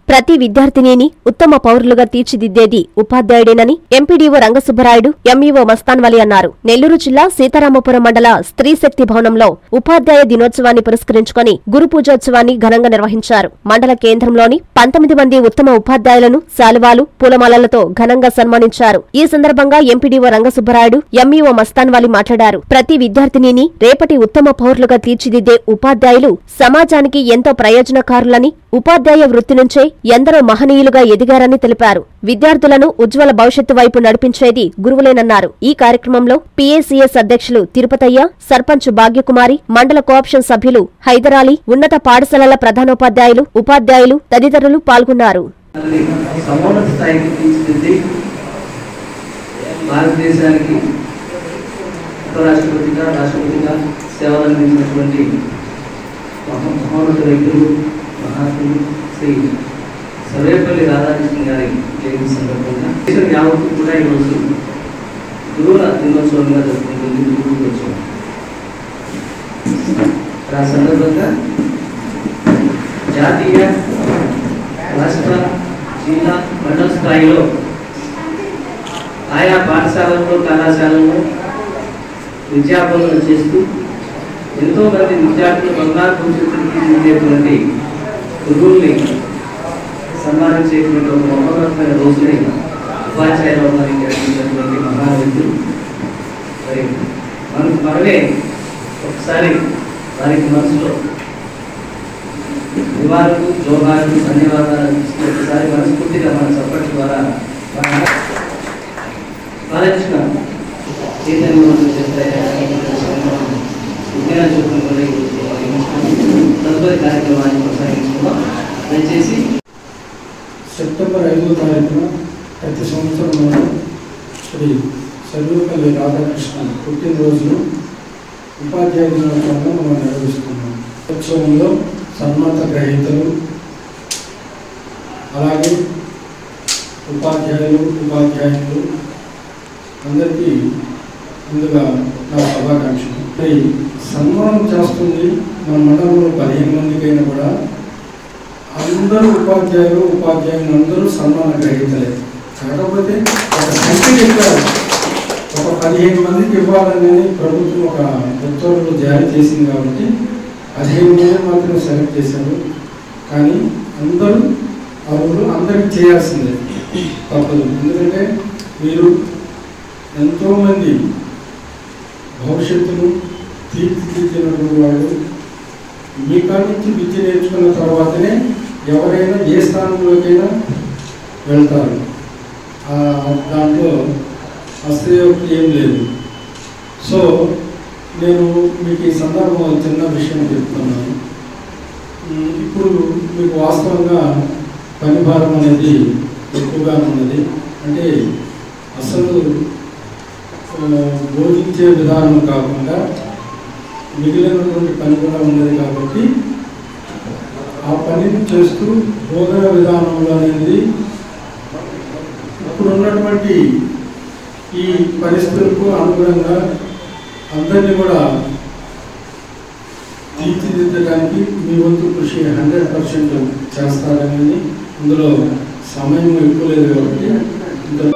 ప్రతి విద్యార్థినిని ఉత్తమ పౌరులుగా తీర్చిదిద్దేది ఉపాధ్యాయుడేనని ఎంపీడీఓ రంగసుబ్బరాయుడు ఎంఈఓ మస్తాన్వలి అన్నారు నెల్లూరు జిల్లా సీతారామపురం మండల స్త్రీ శక్తి భవనంలో ఉపాధ్యాయ దినోత్సవాన్ని పురస్కరించుకొని గురు పూజోత్సవాన్ని ఘనంగా నిర్వహించారు మండల కేంద్రంలోని పంతొమ్మిది మంది ఉత్తమ ఉపాధ్యాయులను శాలువాలు పూలమాలలతో ఘనంగా సన్మానించారు ఈ సందర్భంగా ఎంపీడీఓ రంగసుబ్బరాయుడు ఎంఈఓ మస్తాన్వాలి మాట్లాడారు ప్రతి విద్యార్థినిని రేపటి ఉత్తమ పౌరులుగా తీర్చిదిద్దే ఉపాధ్యాయులు సమాజానికి ఎంతో ప్రయోజనకారులని ఉపాధ్యాయ వృత్తి నుంచే ఎందరో మహనీయులుగా ఎదిగారని తెలిపారు విద్యార్థులను ఉజ్వల భవిష్యత్తు వైపు నడిపించేది గురువులేనన్నారు ఈ కార్యక్రమంలో పీఏసీఎస్ అధ్యక్షులు తిరుపతయ్య సర్పంచ్ భాగ్యకుమారి మండల కోఆప్షన్ సభ్యులు హైదరాలీ ఉన్నత పాఠశాలల ప్రధానోపాధ్యాయులు ఉపాధ్యాయులు తదితరులు పాల్గొన్నారు మనల్ని సమున్నత స్థాయికి తీర్చిదిద్ది భారతదేశానికి ఉపరాష్ట్రపతిగా రాష్ట్రపతిగా సేవలు అందించినటువంటి మహా మహోన్నత వ్యక్తులు మహాత్ములు శ్రీ సర్వేపల్లి రాధాకృష్ణ గారి జయంతి సందర్భంగా దేశం యావత్తు కూడా ఈరోజు గురువుల దినోత్సవంగా జరుపుకుంటుంది గురు దినోత్సవం ఆ సందర్భంగా జాతీయ రాష్ట్ర జిల్లా మండల స్థాయిలో ఆయా పాఠశాలల్లో కళాశాలల్లో విద్యాబోధన చేస్తూ ఎంతో మంది విద్యార్థులు బంగారు భవిష్యత్తును తీర్చిదిద్దేటువంటి గురువుల్ని సన్మానించేటువంటి ఒక మహోన్నతమైన రోజుని ఉపాధ్యాయ లోకానికి అందించినటువంటి మహావ్యక్తులు మరి మనకు మనమే ఒకసారి వారికి మనసులో నివారణకు జోహాలకు ధన్యవాదాలు ఇస్తూ ఒకసారి మనస్ఫూర్తిగా మన చప్పటి ద్వారా మన బాలకృష్ణ చైతన్యం విజ్ఞాన చూపుకొని తదుపరి కార్యక్రమాన్ని కొనసాగించుకుందాం దయచేసి సెప్టెంబర్ ఐదో తారీఖున ప్రతి సంవత్సరం శ్రీ సర్వేపల్లి రాధాకృష్ణ పుట్టినరోజును ఉపాధ్యాయ దినోత్సవంగా మనం నిర్వహిస్తున్నాం ఉత్సవంలో సన్మాత గ్రహీతలు అలాగే ఉపాధ్యాయులు ఉపాధ్యాయులు అందరికీ ముందుగా నా శుభాకాంక్షలు మరి సన్మానం చేస్తుంది మన మండలంలో పదిహేను మందికైనా కూడా అందరూ ఉపాధ్యాయులు ఉపాధ్యాయులు అందరూ సన్మాన గ్రహీతలే కాకపోతే ఒక సంఖ్య చెప్పారు ఒక పదిహేను మందికి ఇవ్వాలనేది ప్రభుత్వం ఒక ఉత్తర్వులు జారీ చేసింది కాబట్టి పదిహేను మంది మాత్రం సెలెక్ట్ చేశారు కానీ అందరూ అర్హులు అందరికి చేయాల్సిందే తప్పదు ఎందుకంటే మీరు ఎంతోమంది భవిష్యత్తును తీర్చిదిద్దినటువంటి వాళ్ళు మీ కాడి నుంచి విద్య నేర్చుకున్న తర్వాతనే ఎవరైనా ఏ స్థానంలోకైనా వెళ్తారు ఆ, దాంట్లో అస్త్రయోక్తి ఏం లేదు సో నేను మీకు ఈ సందర్భంలో చిన్న విషయం చెప్తున్నాను ఉమ్, ఇప్పుడు మీకు వాస్తవంగా పని భారం అనేది ఎక్కువగా ఉన్నది అంటే అసలు ఆ, బోధించే విధానం కాకుండా మిగిలినటువంటి పని కూడా ఉన్నది కాబట్టి ఆ పనిని చేస్తూ బోధన విధానంలో అనేది ఇప్పుడు ఉన్నటువంటి ఈ పరిస్థితులకు అనుగుణంగా అందరినీ కూడా తీర్చిదిద్దడానికి మీ వంతు కృషి హండ్రెడ్ పర్సెంట్ చేస్తారనేది ఇందులో సమయం ఎక్కువ లేదు కాబట్టి ఇంత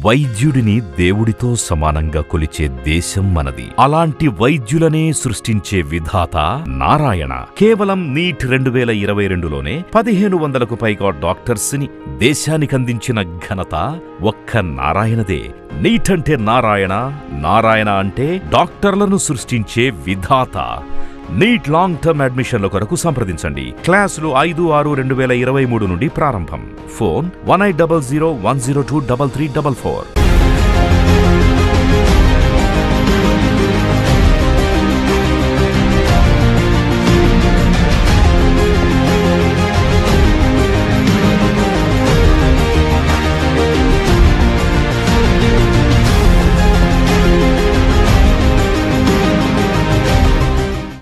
వైద్యుడిని దేవుడితో సమానంగా కొలిచే దేశం మనది అలాంటి వైద్యులనే సృష్టించే విధాత నారాయణ కేవలం నీట్ రెండు వేల ఇరవై రెండులోనే పదిహేను వందలకు పైగా డాక్టర్స్ ని దేశానికి అందించిన ఘనత ఒక్క నారాయణదే నీట్ అంటే నారాయణ నారాయణ అంటే డాక్టర్లను సృష్టించే విధాత నీట్ లాంగ్ టర్మ్ అడ్మిషన్ల కొరకు సంప్రదించండి క్లాసులు ఐదు ఆరు రెండు వేల ఇరవై మూడు నుండి ప్రారంభం phone one eight double zero one zero two double three double four